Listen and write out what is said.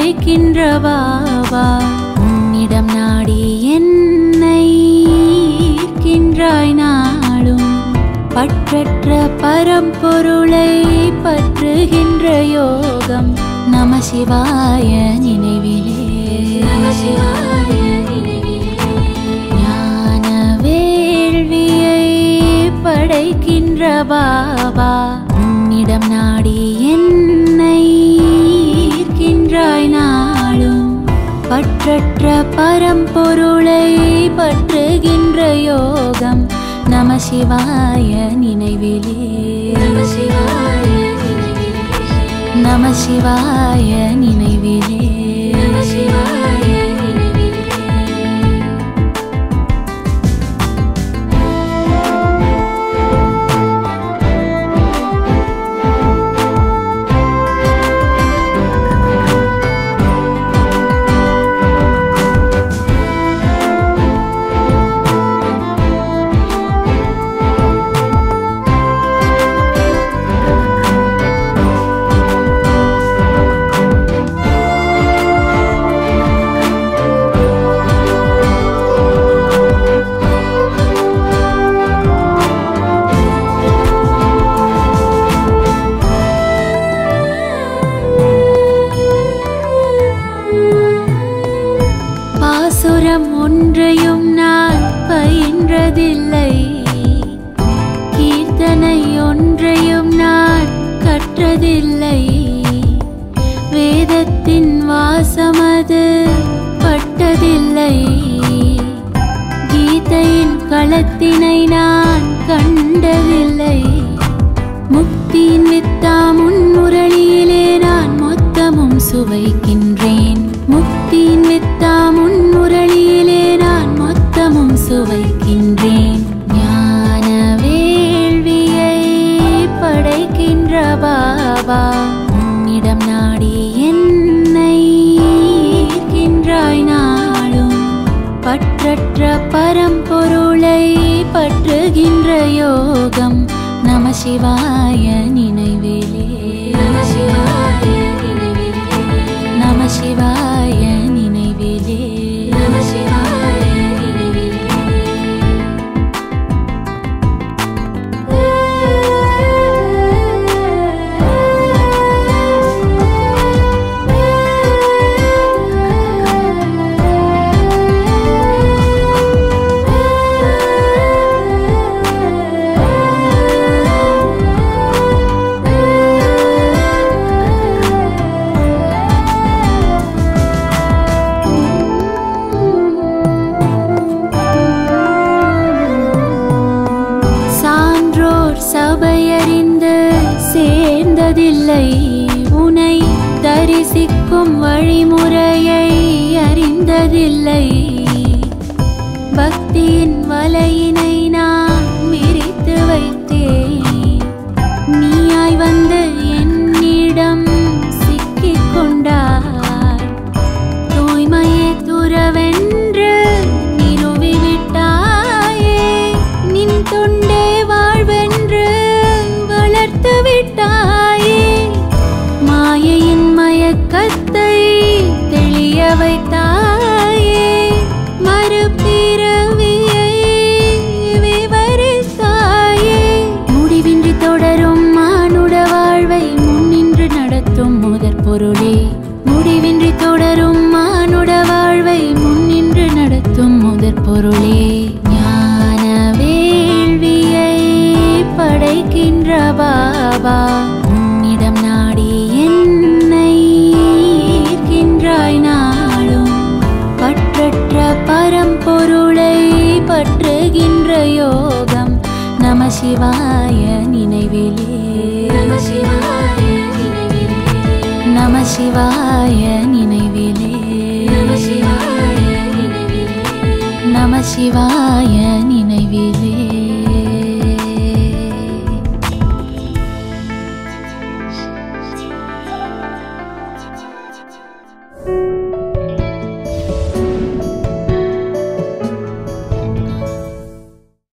படைக்கின்ற பாபா உன்னிடம் நாடி என்னை ஈர்க்கின்றாய் நாளும் பற்றற்ற பரம்பொருளை பற்றுகின்ற யோகம் நம சிவாய நினைவிலே நம சிவாய ஞான வேள்வியை படைக்கின்ற பாபா உன்னிடம் நாடி என்னை ஈர்க்கின்றாய் நாளும் பற்றற்ற பரம்பொருளை பற்றுகின்ற யோகம் நம சிவாய நினைவிலே நம சிவாய நம சிவாய நினைவிலே நம சிவாய நினைவிலே பாசுரம் ஒன்றையும் நான் பயின்றதில்லை கீர்த்தனை ஒன்றையும் நான் கற்றதில்லை வேதத்தின் வாசமது பட்டதில்லை கீதையின் களத்தினை நான் கண்டதில்லை முக்தியின் வித்தாம் முன்முரளியிலே நான் மொத்தமும் சுவைக்கின்றேன் முக்தியின் வித்தாம் முன்முரளியிலே நான் மொத்தமும் சுவைக்கின்றேன் ஞான வேள்வியை படைக்கின்ற பாபா உன்னிடம் நாடி என்னை ஈர்க்கின்றாய் நாளும் பற்றற்ற பரம்பொருளை பற்றுகின்ற யோகம் நம சிவாய நினைவிலே நம சிவாய நினைவிலே நம சிவாய நினைவிலே நம சிவாய நினைவிலே சான்றோர் சபையறிந்து சேர்ந்ததில்லை உனை தரிசிக்கும் வழிமுறையை அறிந்ததில்லை பக்தியின் வலையினை நான் விரித்து வைத்தேன் நீயாய் வந்து என்னிடம் சிக்கிக் கொண்டாய் தூய்மையே துறவென்று நிறுவி விட்டாயே நின் தொண்டே வாழ்வென்று வளர்த்து விட்டாயே மாயையின் மயக்கத்தை தெளிய வைத்தாயே மறுபிறவியை விவரித்தாயே முடிவின்றி தொடரும் மானுட வாழ்வை முன்னின்று நடத்தும் முதற் பொருளே முடிவின்றி தொடரும் மானுட வாழ்வை முன்னின்று நடத்தும் முதற் பொருளே ஞான வேள்வியை படைக்கின்ற பாபா உன்னிடம் நாடி என்னை ஈர்க்கின்றாய் நாளும் பற்றற்ற பரம்பொருளை பற்றுகின்ற யோகம் நம சிவாய நினைவிலே நம சிவாய நினைவிலே நம சிவாய நினைவிலே நம சிவாய நினைவிலே நம சிவாய நினைவிலே